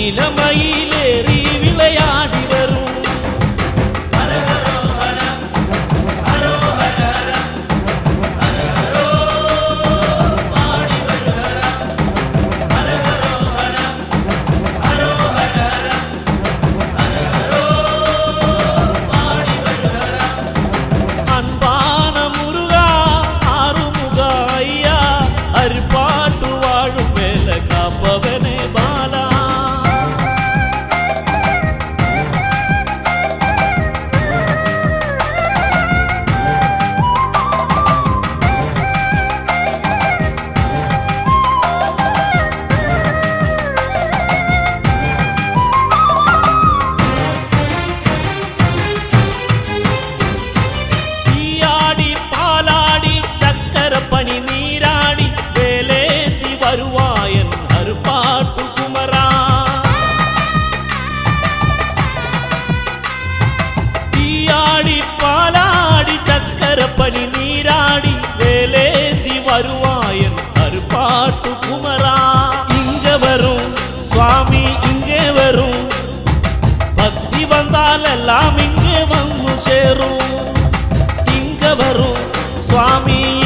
நீலமயிலேறி விளையாடி வரும் அன்பான முருகா ஆறுமுகா ஐயா அரிப்பாட்டு வாழும் மேல காப்பவனே பாலா தீயாடி பாலாடி சக்கர பனி நீராடி வேலேந்தி வருவாயன் அருப்பாட்டு குமரா தீயாடி பாலாடி சக்கர பனி நீராடி வேலேந்தி வருவாயன் அருப்பாட்டு குமரா இங்க வரும் சுவாமி இங்கே வரும் பக்தி வந்தால் எல்லாம் இங்கே வந்து சேரும் இங்க வரும் சுவாமி